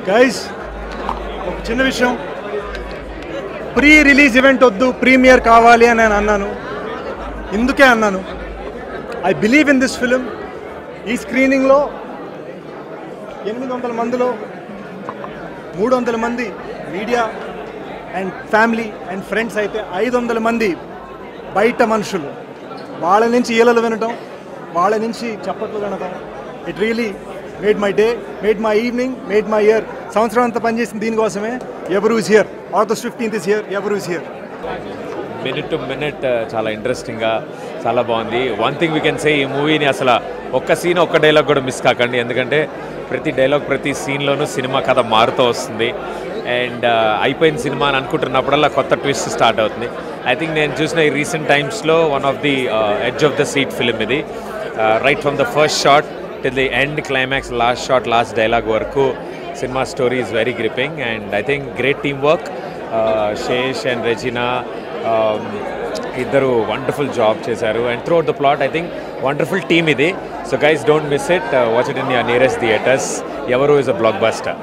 Guys ఒక చిన్న విషయం ప్రీ రిలీజ్ ఈవెంట్ వద్దు ప్రీమియర్ కావాలి అని నేను అన్నాను ఇందుకే అన్నాను I believe in this film ఈ స్క్రీనింగ్లో ఎనిమిది వందల మందిలో మూడు వందల మంది media and family and friends అయితే ఐదు వందల మంది బయట మనుషులు వాళ్ళ నుంచి ఈలలు వినటం వాళ్ళ నుంచి చప్పట్లు వినటం it really made my day made my evening made my year సంవత్సరం అంతా పనిచేసిన దీనికోసమే Evaru is here August fifteenth is here Evaru is here minute to minute చాలా ఇంట్రెస్టింగ్గా చాలా బాగుంది one thing we can say ఈ మూవీని అసలు ఒక్క సీన్ ఒక్క డైలాగ్ కూడా మిస్ కాకండి ఎందుకంటే ప్రతి డైలాగ్ ప్రతి సీన్లోనూ సినిమా కథ మారుతూ వస్తుంది అండ్ అయిపోయిన సినిమా అని అనుకుంటున్నప్పుడల్లా కొత్త ట్విస్ట్ స్టార్ట్ అవుతుంది ఐ థింక్ నేను చూసిన ఈ రీసెంట్ టైమ్స్లో one of the edge of the seat film ఇది right from the first shot till the end climax last shot last dialogue వరకు సినిమా story is very gripping and I think great team work Sesh and Regina ఇద్దరు wonderful job చేశారు and through the plot I think wonderful team ఇది so guys don't miss it watch it in your nearest theatres Evaru is a blockbuster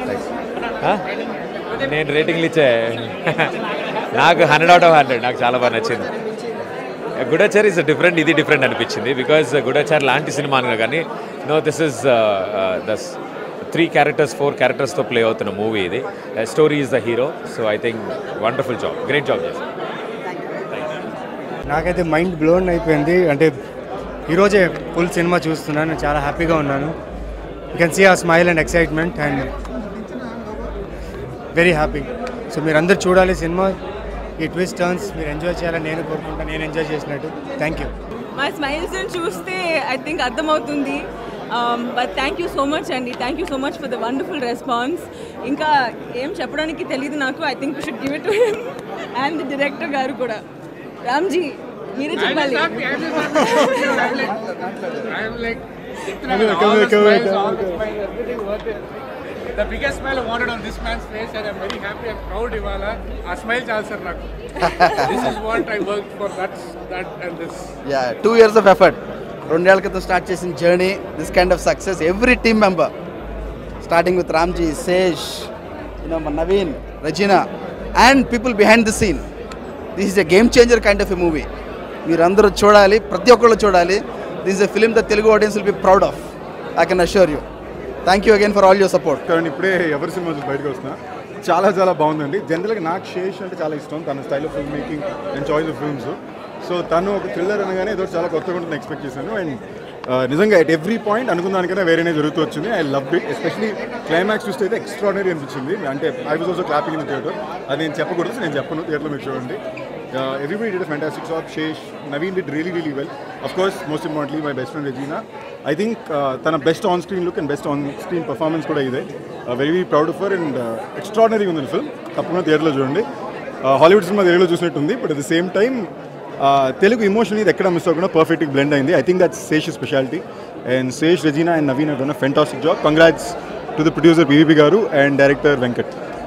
నేను రేటింగ్లు ఇచ్చే నాకు hundred out of hundred నాకు చాలా బాగా నచ్చింది గుడాచార్ ఇస్ డిఫరెంట్ ఇది డిఫరెంట్ అనిపించింది బికాజ్ గుడాచార్ లాంటి సినిమా అనగా కానీ నో దిస్ ఇస్ దస్ త్రీ క్యారెక్టర్స్ ఫోర్ క్యారెక్టర్స్తో ప్లే అవుతున్న మూవీ ఇది story is the hero so I think wonderful job great job చేశారు నాకైతే మైండ్ బ్లోన్ అయిపోయింది అంటే ఈరోజే ఫుల్ సినిమా చూస్తున్నాను నేను చాలా హ్యాపీగా ఉన్నాను you can see a smile and excitement and very happy so మీరు అందరు చూడాలి సినిమా ఈ ట్విస్ట్ టర్న్స్ మీరు ఎంజాయ్ చేయాలని నేను కోరుకుంటాను నేను ఎంజాయ్ చేసినట్టు థ్యాంక్ యూ మా స్మైల్స్ చూస్తే ఐ థింక్ అర్థమవుతుంది but thank you so much అండి thank you so much for the wonderful response ఇంకా ఏం చెప్పడానికి తెలియదు నాకు I think should give it to him and director గారు కూడా రామ్జీ మీరే చెప్పాలి I'm like, Come here, come here, come here, come here. The biggest smile I wanted on this man's face, and I'm very happy and proud ఇవాళ ఆ smile చాలు sir నాకు this is what I work for that that and this yeah two years of effort రెండేళ్ల క్రితం start చేసిన journey this kind of success every team member starting with Ramji Sesh you know Naveen Regina and people behind the scene this is a game changer kind of a movie మీరందరూ చూడాలి ప్రతి ఒక్కళ్ళు చూడాలి this is a film the Telugu audience will be proud of I can assure you thank you again for all your support కానీ ఇప్పుడే ఎవరి cinema చూసి బయటకు వస్తున్నా చాలా చాలా బాగుందండి జనరల్గా నాకు శేష్ అంటే చాలా ఇష్టం తన style of film making and choice of films so తను ఒక థ్రిల్లర్ అనగానే ఏదో చాలా కొత్తగా ఉంటుంది ఎక్స్పెక్ట్ చేశాను అండ్ నిజంగా ఎట్ ఎవ్రీ పాయింట్ అనుకున్న దానికన్నా వేరేనే జరుగుతూ వచ్చింది I love it especially climax చూస్తే అయితే ఎక్స్ట్రాడనరీ అనిపించింది అంటే I was also clapping in theatre అది నేను చెప్పకూడదు నేను చెప్పను థియేటర్లో మీరు చూడండి everybody did fantastic job Sesh Naveen did really really well of course most importantly my best friend Regina I think తన best on screen look and best on screen performance కూడా ఇదే very very proud of for and extraordinary ఉంది film తప్పకుండా థియేటర్లో చూడండి Hollywood సినిమా తెలుగులో చూసినట్టుంది but at the same time Telugu emotion ఇది ఎక్కడ మిస్ అవ్వకుండా పర్ఫెక్ట్గా బ్లెండ్ అయింది I think that's Sesh speciality and Sesh Regina and Naveen done a fantastic job congrats to the producer BVP గారు అండ్ డైరెక్టర్ వెంకట్